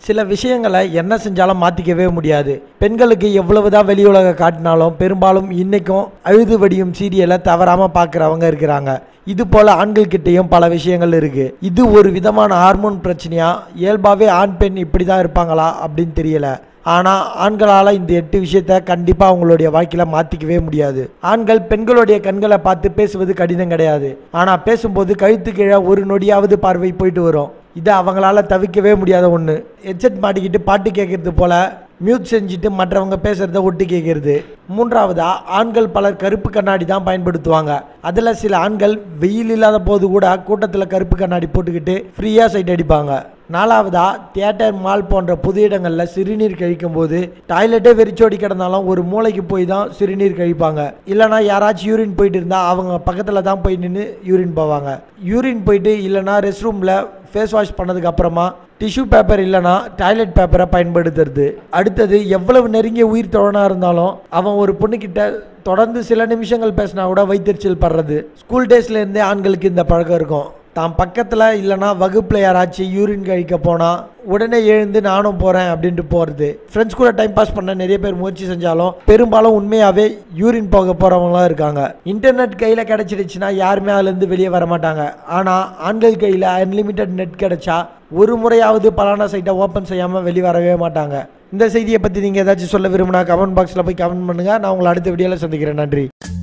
சில விஷயங்களை என்ன செஞ்சாலும் மாற்றிக்கவே முடியாது பெண்களுக்கு எவ்வளவுதான் வெளி உலக காட்டினாலும் பெரும்பாலும் இன்னைக்கும் அழுது வடியும் சீரியலை தவறாமல் பார்க்குறவங்க இருக்கிறாங்க இது போல ஆண்கள்கிட்டயும் பல விஷயங்கள் இருக்கு இது ஒரு விதமான ஹார்மோன் பிரச்சனையா இயல்பாகவே ஆண் பெண் இப்படி தான் இருப்பாங்களா அப்படின்னு தெரியல ஆனால் ஆண்களால் இந்த எட்டு விஷயத்த கண்டிப்பாக அவங்களுடைய வாழ்க்கையில் மாற்றிக்கவே முடியாது ஆண்கள் பெண்களுடைய கண்களை பார்த்து பேசுவது கடினம் கிடையாது ஆனால் பேசும்போது கழுத்து கீழே ஒரு நொடியாவது பார்வை போயிட்டு வரும் இதை அவங்களால தவிர்க்கவே முடியாத ஒன்று ஹெட்செட் மாட்டிக்கிட்டு பாட்டு கேட்கறது போல மியூட் செஞ்சுட்டு மற்றவங்க பேசுகிறத ஒட்டு கேட்கறது மூன்றாவதா ஆண்கள் பலர் கருப்பு கண்ணாடி தான் பயன்படுத்துவாங்க அதில் சில ஆண்கள் வெயில் இல்லாத போது கூட கூட்டத்தில் கருப்பு கண்ணாடி போட்டுக்கிட்டு ஃப்ரீயாக சைட் அடிப்பாங்க நாலாவதா தியேட்டர் மால் போன்ற பொது இடங்களில் சிறுநீர் கழிக்கும் போது டாய்லெட்டே வெறிச்சோடி கிடந்தாலும் ஒரு மூளைக்கு போய் தான் சிறுநீர் கழிப்பாங்க இல்லைனா யாராச்சும் யூரின் போயிட்டு இருந்தால் அவங்க பக்கத்தில் தான் போய் நின்று யூரின் போவாங்க யூரின் போயிட்டு இல்லைனா ரெஸ்ட் ரூமில் ஃபேஸ் வாஷ் பண்ணதுக்கு அப்புறமா டிஷ்யூ பேப்பர் இல்லைனா டாய்லெட் பேப்பரை பயன்படுத்துறது அடுத்தது எவ்வளவு நெருங்கிய உயிர் தோழனாக இருந்தாலும் அவன் ஒரு பொண்ணுக்கிட்ட தொடர்ந்து சில நிமிஷங்கள் பேசினா கூட வைத்தறிச்சல் படுறது ஸ்கூல் டேஸ்லேருந்தே ஆண்களுக்கு இந்த பழக்கம் இருக்கும் தான் பக்கத்தில் இல்லைனா வகுப்பில் யாராச்சும் யூரின் கழிக்க போனால் உடனே எழுந்து நானும் போகிறேன் அப்படின்ட்டு போகிறது ஃப்ரெண்ட்ஸ் கூட டைம் பாஸ் பண்ண நிறைய பேர் முயற்சி செஞ்சாலும் பெரும்பாலும் உண்மையாகவே யூரின் போக போகிறவங்களாம் இருக்காங்க இன்டர்நெட் கையில் கிடச்சிடுச்சுன்னா யாருமே அதுலேருந்து வெளியே வர மாட்டாங்க ஆனால் ஆண்கள் கையில் அன்லிமிட்டெட் நெட் கிடைச்சா ஒரு முறையாவது பலான சைட்டை ஓப்பன் செய்யாமல் வெளியே வரவே மாட்டாங்க இந்த செய்தியை பற்றி நீங்கள் ஏதாச்சும் சொல்ல விரும்பினா கமெண்ட் பாக்ஸில் போய் கமெண்ட் பண்ணுங்கள் நான் உங்களை அடுத்த வீடியோவில் சந்திக்கிறேன் நன்றி